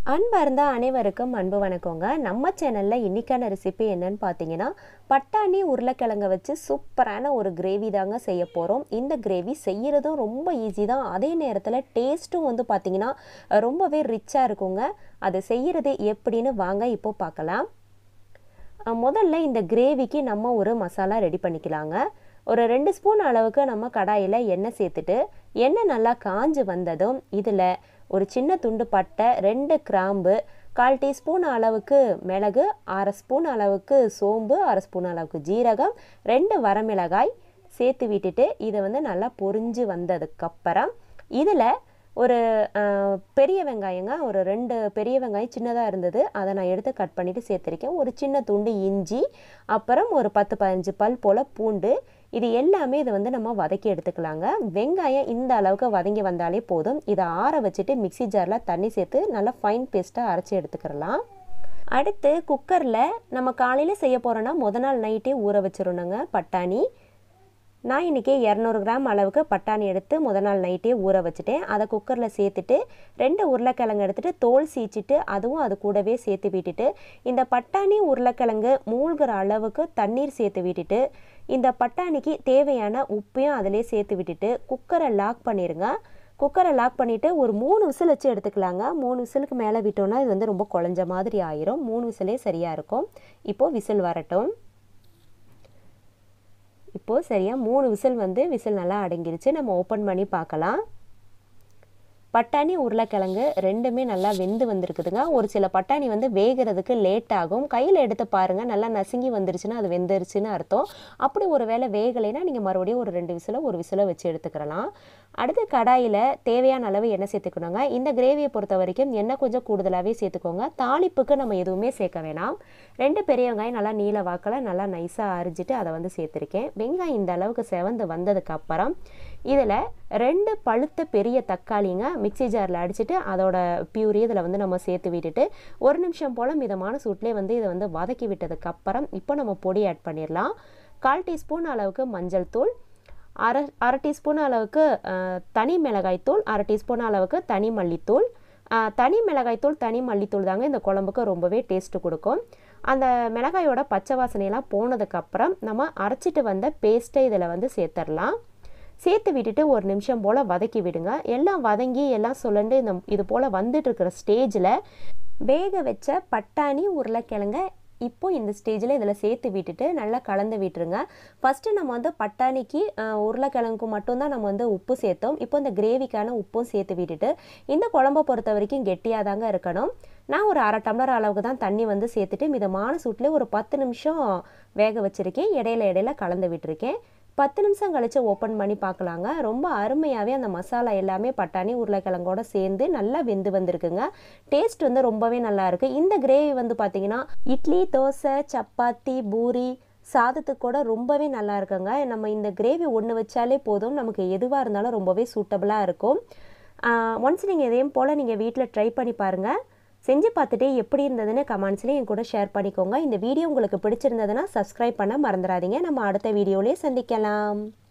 அன்பார்ந்த அனைவருக்கும் அன்பு வணக்கங்க நம்ம சேனலில் இன்றைக்கான ரெசிபி என்னன்னு பார்த்தீங்கன்னா பட்டாணி உருளைக்கிழங்க வச்சு சூப்பரான ஒரு கிரேவி தாங்க செய்ய போகிறோம் இந்த கிரேவி செய்கிறதும் ரொம்ப ஈஸி தான் அதே நேரத்தில் டேஸ்ட்டும் வந்து பார்த்திங்கன்னா ரொம்பவே ரிச்சாக இருக்குங்க அதை செய்கிறது எப்படின்னு வாங்க இப்போ பார்க்கலாம் அஹ் முதல்ல இந்த கிரேவிக்கு நம்ம ஒரு மசாலா ரெடி பண்ணிக்கலாங்க ஒரு ரெண்டு ஸ்பூன் அளவுக்கு நம்ம கடாயில் எண்ணெய் சேர்த்துட்டு எண்ணெய் நல்லா காஞ்சு வந்ததும் இதில் ஒரு சின்ன துண்டு பட்டை ரெண்டு கிராம்பு கால் டீஸ்பூன் அளவுக்கு மிளகு அரை ஸ்பூன் அளவுக்கு சோம்பு அரை ஸ்பூன் அளவுக்கு ஜீரகம் ரெண்டு வரமிளகாய் சேர்த்து விட்டுட்டு இதை வந்து நல்லா பொரிஞ்சு வந்ததுக்கப்புறம் இதில் ஒரு அஹ், பெரிய வெங்காயங்க ஒரு ரெண்டு பெரிய வெங்காயம் சின்னதாக இருந்தது அதை நான் எடுத்து கட் பண்ணிவிட்டு சேர்த்துருக்கேன் ஒரு சின்ன துண்டு இஞ்சி அப்புறம் ஒரு பத்து பதினஞ்சு பல் போல் பூண்டு இது எல்லாமே இதை வந்து நம்ம வதக்கி எடுத்துக்கலாங்க வெங்காயம் இந்த அளவுக்கு வதங்கி வந்தாலே போதும் இதை ஆற வச்சுட்டு மிக்ஸி ஜாரில் தண்ணி சேர்த்து நல்லா ஃபைன் பேஸ்ட்டாக அரைச்சி எடுத்துக்கிறலாம் அடுத்து குக்கரில் நம்ம காலையில் செய்ய போகிறோன்னா முத நாள் நைட்டே ஊற வச்சிடணுங்க பட்டாணி நான் இன்றைக்கி இரநூறு கிராம் அளவுக்கு பட்டாணி எடுத்து முத நாள் நைட்டே ஊற வச்சுட்டேன் அதை குக்கரில் சேர்த்துட்டு ரெண்டு உருளைக்கிழங்கு எடுத்துட்டு தோல் சீச்சிட்டு அதுவும் அது கூடவே சேர்த்து விட்டுட்டு இந்த பட்டாணி உருளைக்கிழங்கு மூழ்கிற அளவுக்கு தண்ணீர் சேர்த்து விட்டுட்டு இந்த பட்டாணிக்கு தேவையான உப்பையும் அதிலே சேர்த்து விட்டுட்டு குக்கரை லாக் பண்ணிடுங்க குக்கரை லாக் பண்ணிவிட்டு ஒரு மூணு விசில் வச்சு எடுத்துக்கலாங்க மூணு விசிலுக்கு மேலே விட்டோம்னா இது வந்து ரொம்ப குழஞ்ச மாதிரி ஆயிரும் மூணு விசிலே சரியாக இருக்கும் இப்போது விசில் வரட்டும் இப்போது சரியாக மூணு விசில் வந்து விசில் நல்லா அடங்கிருச்சு நம்ம ஓப்பன் பண்ணி பார்க்கலாம் பட்டாணி உருளைக்கிழங்கு ரெண்டுமே நல்லா வெந்து வந்திருக்குதுங்க ஒரு சில பட்டாணி வந்து வேகிறதுக்கு லேட் ஆகும் கையில் எடுத்து பாருங்கள் நல்லா நசுங்கி வந்துருச்சுன்னா அது வெந்துருச்சுன்னு அர்த்தம் அப்படி ஒரு வேளை வேகலைன்னா நீங்கள் மறுபடியும் ஒரு ரெண்டு விசில ஒரு விசில வச்சு எடுத்துக்கிறலாம் அடுத்து கடாயில் தேவையான அளவு எண்ணெய் சேர்த்துக்கணுங்க இந்த கிரேவியை பொறுத்த வரைக்கும் எண்ணெய் கொஞ்சம் கூடுதலாகவே சேர்த்துக்கோங்க தாளிப்புக்கு நம்ம எதுவுமே சேர்க்க வேணாம் ரெண்டு பெரிய வெங்காயம் நல்லா நீல வாக்கில் நல்லா நைஸாக அரிஞ்சிட்டு அதை வந்து சேர்த்துருக்கேன் வெங்காயம் இந்த அளவுக்கு செவந்து வந்ததுக்கப்புறம் இதில் ரெண்டு பழுத்த பெரிய தக்காளிங்க மிக்ஸி ஜாரில் அடிச்சுட்டு அதோட பியூரி இதில் வந்து நம்ம சேர்த்து விட்டுட்டு ஒரு நிமிஷம் போல் மிதமான சூட்லேயே வந்து இதை வந்து வதக்கி விட்டதுக்கப்புறம் இப்போ நம்ம பொடி ஆட் பண்ணிடலாம் கால் டீஸ்பூன் அளவுக்கு மஞ்சள் தூள் அரை அரை டீஸ்பூன் அளவுக்கு அஹ், தனி மிளகாய் தூள் அரை டீஸ்பூன் அளவுக்கு தனி மல்லித்தூள் அஹ், தனி மிளகாய்த்தூள் தனி மல்லித்தூள் தாங்க இந்த குழம்புக்கு ரொம்பவே டேஸ்ட்டு கொடுக்கும் அந்த மிளகாயோட பச்சை வாசனையெல்லாம் போனதுக்கப்புறம் நம்ம அரைச்சிட்டு வந்த பேஸ்ட்டை இதில் வந்து சேர்த்துடலாம் சேர்த்து விட்டுட்டு ஒரு நிமிஷம் போல் வதக்கி விடுங்க எல்லாம் வதங்கி எல்லாம் சுழண்டு இந்த இது போல் வந்துட்டு இருக்கிற ஸ்டேஜில் வேக வச்ச பட்டாணி உருளைக்கிழங்க இப்போ இந்த ஸ்டேஜில் இதில் சேர்த்து விட்டுட்டு நல்லா கலந்து விட்டுருங்க ஃபஸ்ட்டு நம்ம வந்து பட்டாணிக்கு அஹ், உருளைக்கிழங்குக்கு மட்டும்தான் நம்ம வந்து உப்பு சேர்த்தோம் இப்போ இந்த கிரேவிக்கான உப்பும் சேர்த்து விட்டுட்டு இந்த குழம்பை பொறுத்த வரைக்கும் கெட்டியாக தாங்க இருக்கணும் நான் ஒரு அரை டம்ளர் அளவுக்கு தான் தண்ணி வந்து சேர்த்துட்டு மிதமான சூட்டில் ஒரு பத்து நிமிஷம் வேக வச்சுருக்கேன் இடையில இடையில கலந்து விட்டுருக்கேன் பத்து நிமிஷம் கழித்து ஓப்பன் பண்ணி பார்க்கலாங்க ரொம்ப அருமையாகவே அந்த மசாலா எல்லாமே பட்டாணி உருளைக்கிழங்கோட சேர்ந்து நல்லா வெந்து வந்திருக்குங்க டேஸ்ட் வந்து ரொம்பவே நல்லா இருக்கு இந்த கிரேவி வந்து பார்த்தீங்கன்னா இட்லி தோசை சப்பாத்தி பூரி சாதத்துக்கு கூட ரொம்பவே நல்லா இருக்குங்க நம்ம இந்த கிரேவி ஒன்று வச்சாலே போதும் நமக்கு எதுவாக இருந்தாலும் ரொம்பவே சூட்டபுளாக இருக்கும் ஒன்ஸ் நீங்கள் இதையும் போல் நீங்கள் வீட்டில் ட்ரை பண்ணி பாருங்கள் செஞ்சு பார்த்துட்டு எப்படி இருந்ததுன்னு கமெண்ட்ஸ்லேயும் என் கூட ஷேர் பண்ணிக்கோங்க இந்த வீடியோ உங்களுக்கு பிடிச்சிருந்ததுன்னா சப்ஸ்கிரைப் பண்ண மறந்துடாதீங்க நம்ம அடுத்த வீடியோலேயே சந்திக்கலாம்